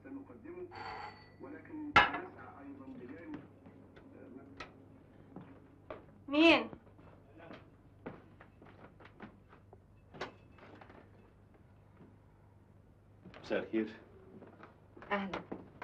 سنقدمه ولكن نسعى ايضا بجانب مين؟ مساء الخير اهلا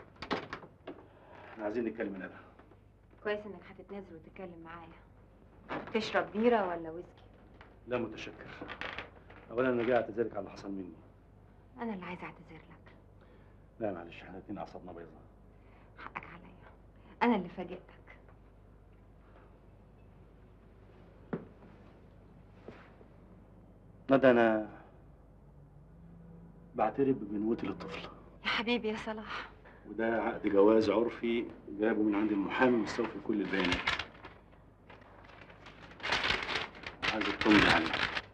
احنا عايزين نتكلم هنا كويس انك هتتنازل وتتكلم معايا تشرب بيره ولا ويسكي لا متشكر اولا انا جاي اعتذرك على اللي حصل مني انا اللي عايزه اعتذر لك لا معلش احنا الاتنين اعصابنا بيضاء حقك عليا انا اللي فاجئتك ندى انا بعترف ببنوتي للطفل يا حبيبي يا صلاح وده عقد جواز عرفي جابه من عند المحامي مستوفي كل البيانات عايزك تطمني عنه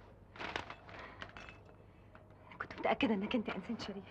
كنت متاكده انك انت انسان شريف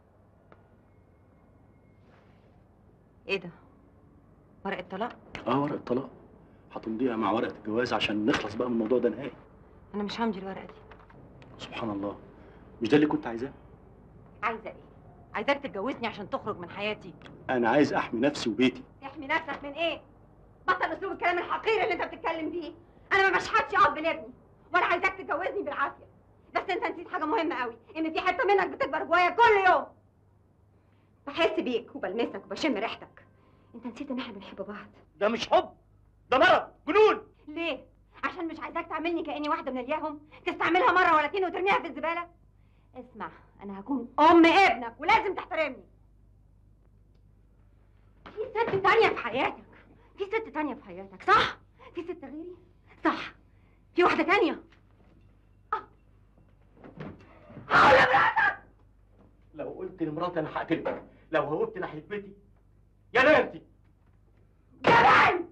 ايه ده ورقه طلاق اه ورقه طلاق هتمضيها مع ورقه الجواز عشان نخلص بقى من الموضوع ده نهائي انا مش همضي الورقه دي سبحان الله مش ده اللي كنت عايزاه عايزه ايه عايزاك تتجوزني عشان تخرج من حياتي انا عايز احمي نفسي وبيتي تحمي نفسك من ايه بطل اسلوب الكلام الحقير اللي انت بتتكلم بيه انا ما بشحتش اب لابني ولا عايزاك تتجوزني بالعافيه بس انت نسيت حاجه مهمه قوي ان في حته منك بتكبر جوايا كل يوم بحس بيك وبلمسك وبشم ريحتك انت نسيت ان احنا بنحب بعض ده مش حب ده مرض جنون ليه عشان مش عايزاك تعملني كاني واحده من الياهم تستعملها مره ولا اتنين وترميها في الزباله اسمع انا هكون ام ابنك ولازم تحترمني في ست تانية في حياتك في ست تانية في حياتك صح في ست غيري صح في واحدة تانية آه. حول مراتك لو قلت لمراتي انا هقتلك لو هوبت ناحيه بيتي يا نانتي جبان